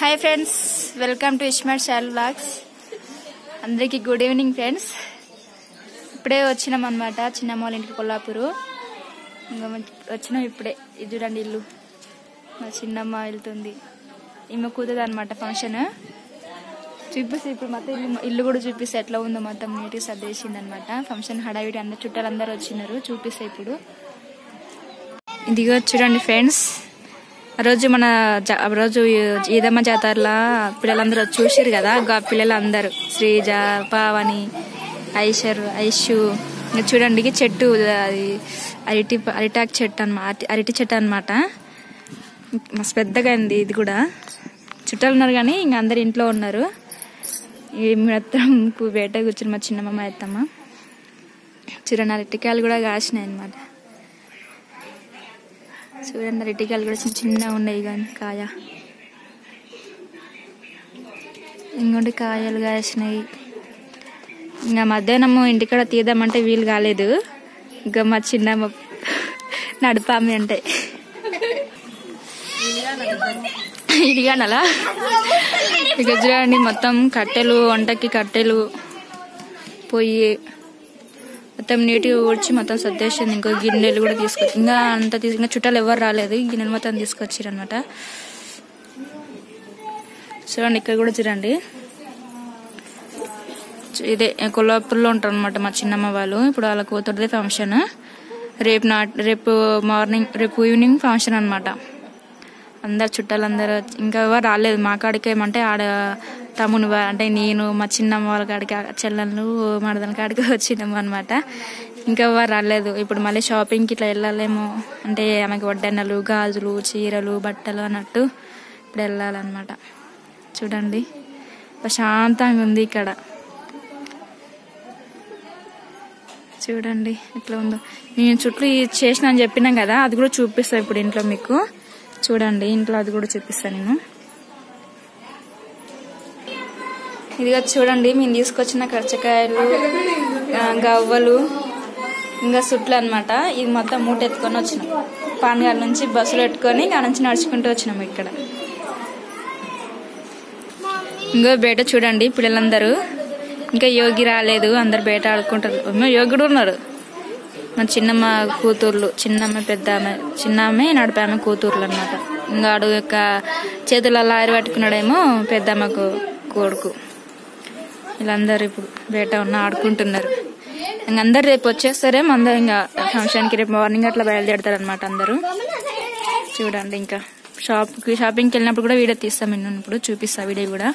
Hi friends welcome to ఇస్మార్ట్ షాల్ blogs అందరికీ గుడ్ ఈవినింగ్ ఫ్రెండ్స్ ఇప్పుడే వచ్చినాం అనమాట చిన్నమ్మ వాళ్ళ ఇంటికి కొల్లాపూరు ఇంకా మంచి- వచ్చినాం ఇప్పుడే ఇది చూడండి ఇల్లు మా చిన్నమ్మ వెళ్తుంది ఈమె కూతురు అనమాట ఫంక్షన్ చూపిస్తే ఇప్పుడు మొత్తం ఇల్లు ఇల్లు కూడా చూపిస్తే ఎట్లా ఉందో మొత్తం నీట్గా సర్దేసింది అనమాట ఫంక్షన్ హడావిడి అందరు చుట్టాలు అందరు వచ్చినారు చూపిస్తే ఇప్పుడు ఇదిగో చూడండి ఫ్రెండ్స్ ఆ రోజు మన జా- ఆ రోజు ఈదమ్మ జాతరలో పిల్లలందరూ వచ్చి చూసారు కదా ఆ పిల్లలందరూ శ్రీజ పావని ఐషర్ ఐషు ఇంకా చూడండి ఈ చెట్టు అది అరటి అరిటాక్ చెట్టు అనమాట అరటి చెట్టు అనమాట మస్తు పెద్దగా అయింది ఇది కూడా చుట్టాలు ఉన్నారు కానీ ఇంకా అందరు ఇంట్లో ఉన్నారు ఈ మొత్తం కు- బయట కూర్చుని మా చిన్నమ్మ ఎత్తమ్మ చూడండి అరటికాయలు కూడా కాసినాయి అనమాట చూడండి అరటికాయలు కూడా చిన్న చిన్నగా ఉన్నాయి కానీ కాయ ఇంకోటి కాయలు కాసినాయి ఇంకా మధ్యాహ్నం ఇంటికాడ తీద్దామంటే వీలు కాలేదు ఇంకా మా చిన్నమ్మ నడిపామి అంటే ఇదిగానలా ఇక చూడండి మొత్తం కట్టెలు వంటకి కట్టెలు పొయ్యి మొత్తం నీట్గా ఊడ్చి మొత్తం సర్దేసింది ఇంకో గిన్నెలు కూడా తీసుకొచ్చి ఇంకా అంత తీసి ఇంకా చుట్టాలు ఎవరు రాలేదు ఈ గిన్నెలు మొత్తం తీసుకొచ్చారు అనమాట చూడండి ఇక్కడ కూడా చూడండి చు- ఇదే కొల్లాపూర్లో ఉంటారు అనమాట మా చిన్నమ్మ వాళ్ళు ఇప్పుడు వాళ్ళ కూతురుదే ఫంక్షన్ రేపు నా రేపు మార్నింగ్ రేపు ఈవినింగ్ ఫంక్షన్ అనమాట అందరు చుట్టాలందరూ ఇంకా ఎవరు రాలేదు మా కాడికి ఏమంటే ఆడ తమ్ముని వా- అంటే నేను మా చిన్నమ్మ వాళ్ళ కాడికి ఆ చెల్లెళ్ళు మడదల కాడికి వచ్చినాము అనమాట ఇంకా ఎవరు రాలేదు ఇప్పుడు మళ్ళీ షాపింగ్కి ఇట్లా వెళ్ళాలేమో అంటే ఆమెకి వడ్డన్నలు గాజులు చీరలు బట్టలు అన్నట్టు ఇప్పుడు వెళ్ళాలన్నమాట చూడండి ప్రశాంతంగా ఉంది ఇక్కడ చూడండి ఎట్లా ఉందో నేను చుట్టూ ఇది చేసిన అని చెప్పినాం కదా అది కూడా చూపిస్తాను ఇప్పుడు ఇంట్లో మీకు చూడండి ఇంట్లో అది కూడా చూపిస్తాను నేను ఇదిగా చూడండి మేము తీసుకొచ్చిన కరచకాయలు ఆ, గవ్వలు ఇంకా సుట్లు అన్నమాట ఇది మొత్తం మూట ఎత్తుకొని వచ్చినాం పాన్గాల నుంచి బస్సులు పెట్టుకొని ఇక్కడ నుంచి నడుచుకుంటూ వచ్చినాం ఇక్కడ ఇంకో బయట చూడండి పిల్లలందరూ ఇంకా యోగి రాలేదు అందరు బయట ఆడుకుంటారు ఏమో యోగి కూడా ఉన్నారు మా చిన్నమ్మ కూతుర్లు చిన్నమ్మ పెద్ద ఆమె చిన్న ఆమె నడిపే ఆమె కూతుర్లు అనమాట ఇంకా ఆడు యొక్క చేతులలో లారి పట్టుకున్నాడేమో పెద్దమ్మకు కొడుకు వీళ్ళందరూ ఇప్పుడు బయట ఉన్న ఆడుకుంటున్నారు ఇంక అందరు రేపు వచ్చేస్తారేమో అందరు ఇంకా ఫంక్షన్కి రేపు మార్నింగ్ అట్లా బయలుదేరుతారు అనమాట అందరూ చూడండి ఇంకా షాప్కి షాపింగ్కి వెళ్ళినప్పుడు కూడా వీడియో తీస్తాం నేను ఇప్పుడు చూపిస్తా వీడియో కూడా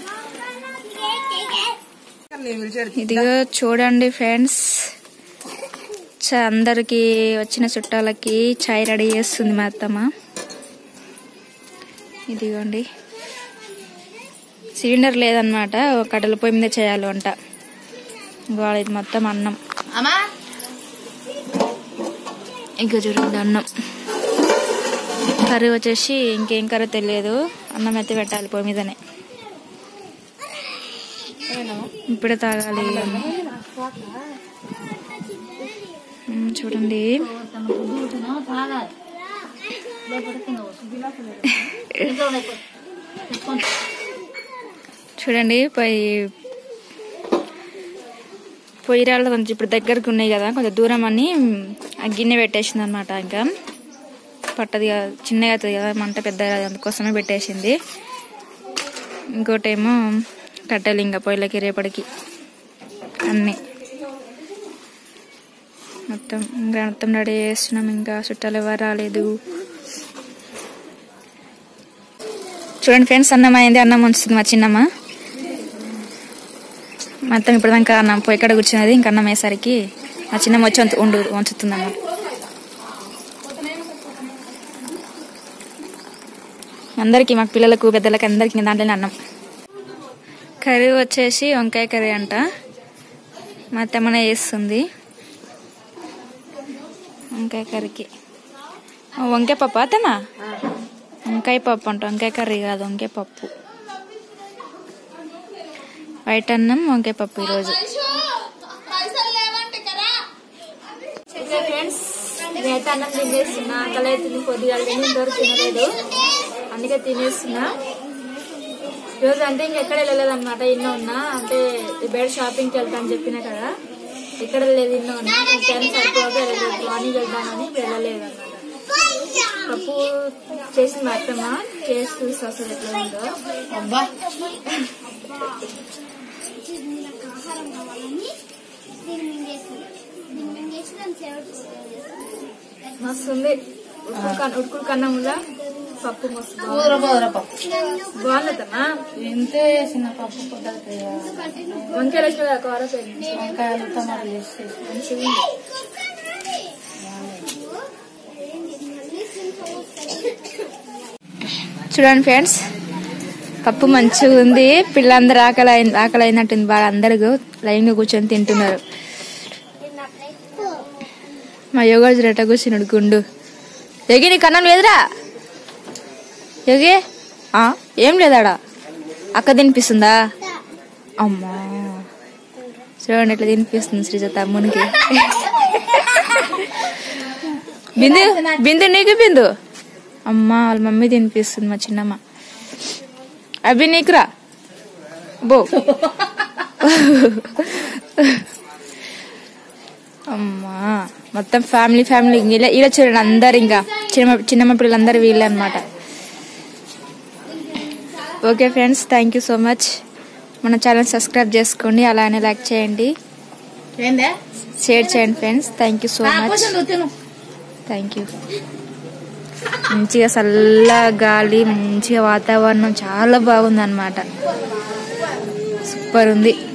ఇదిగో చూడండి ఫ్రెండ్స్ చ- అందరికి వచ్చిన చుట్టాలకి చాయ్ రెడీ చేస్తుంది మా అత్తమ్మ ఇదిగోండి సిలిండర్ లేదనమాట కట్టెల పొయ్యి మీద చేయాలి వంట ఇవాళ ఇది మొత్తం అన్నం ఇంకా చూడండి అన్నం కర్రీ వచ్చేసి ఇంకేం కర్రీ తెలియదు అన్నం అయితే పెట్టాలి పొయ్యి మీదనే ఇప్పుడే తాగాలి ఉమ్, చూడండి చూడండి పొయ్యి పొయ్యి రాళ్ళు కొంచెం ఇప్పుడు దగ్గరకు ఉన్నాయి కదా కొంచెం దూరం అని ఆ గిన్నె పెట్టేసింది అనమాట ఇంకా పట్టది కదా చిన్నగా అవుతుంది కదా మంట పెద్ద అందుకోసమే పెట్టేసింది ఇంకోటేమో కట్టెలు ఇంకా పొయ్యిలకి రేపటికి అన్నీ మొత్తం ఇంకా మొత్తం రెడీ చేస్తున్నాం ఇంకా చుట్టాలు ఎవరు రాలేదు చూడండి ఫ్రెండ్స్ అన్నం అయింది అన్నం ఉంచుతుంది మా చిన్నమ్మ మొత్తం ఇప్పుడు దాకా అన్నం పోయి ఇక్కడ కూర్చున్నది ఇంకా అన్నం వేసరికి మా చిన్నమ్మ వచ్చి వంచు- ఉండు ఉంచుతుంది అన్నమాట అందరికి మా పిల్లలకు పెద్దలకు అందరికి ఇంకా దాంట్లోనే అన్నం కర్రీ వచ్చేసి వంకాయ కర్రీ అంట మా అత్తమ్మనే చేస్తుంది వంకాయ కర్రీకి ఓ, వంకాయ పప్పు అత్తమ్మ వంకాయ పప్పు అంట వంకాయ కర్రీ కాదు వంకాయ పప్పు వైట్ అన్నం వంకాయ పప్పు ఈరోజు ఫ్రెండ్స్ నేనైతే అన్నం తినేస్తున్నా ఆకలి అవుతుంది కొద్దిగా తిని దొరికి తినలేదు అందుకే తినేస్తున్నా ఈరోజు అంటే ఇంకెక్కడ వెళ్ళలేదు అనమాట ఇన్నో ఉన్నా అంటే ఈ బయట షాపింగ్కి వెళ్తా అని చెప్పినా కదా ఎక్కడ లేదు ఇన్నో ఉన్నా ఫ్రెండ్స్ అయిపోతే వెళ్ళలేదు మార్నింగ్ వెళ్దామని ఇప్పుడు వెళ్ళలేదు అనమాట పప్పు చేసి మా అత్తమ్మ చేసి చూసి వస్తుంది ఎట్లా ఉందో అబ్బా నాకు ఆహారం కావాలని దీన్ని మింగేస్తుంది దీన్ని మింగేసి దాన్ని సేవలు మస్తు ఉంది ఉడుకుడు కన్న ఉడుకుడు కన్నములా పప్పు మస్తు బాగుంది. కూర కూర పప్పు బాగుందమ్మా ఇంతే చిన్న పప్పు పద్ధతి వంకాయలు వచ్చిన కదా కూర పోయింది వంకాయలు టమాటాలు వేసి మంచిగా ఉంది చూడండి ఫ్రెండ్స్ పప్పు మంచిగా ఉంది పిల్లలందరూ ఆకలి అయి- ఆకలి అయినట్టుంది బాగా అందరూ లైన్ గా కూర్చొని తింటున్నారు మా యోగాజు రెట్ట కూర్చున్నాడు గుండు యోగి నీ కన్నం లేదురా యోగి ఆ, ఏం లేదాడా అక్క తినిపిస్తుందా అమ్మా చూడండి ఎట్లా తినిపిస్తుంది శ్రీజ తమ్మునికి బిందు బిందు నీకు బిందు అమ్మా వాళ్ళ మమ్మీ తినిపిస్తుంది మా చిన్నమ్మ అభి నీకురా బో అమ్మా మొత్తం ఫ్యామిలీ ఫ్యామిలీ ఇలా ఇలా చూడండి అందరు ఇంకా చిన్న చిన్నమ్మ పిల్లలందరూ వీళ్ళే అనమాట okay friends thank you so much మన ఛానల్ సబ్స్క్రైబ్ చేసుకోండి అలానే లైక్ చేయండి ఏందే షేర్ చేయండి friends thank you so much కొంచెం నువ్వు తిను థ్యాంక్ యూ మంచిగా చల్ల గాలి మంచిగా వాతావరణం చాలా బాగుంది అనమాట సూపర్ ఉంది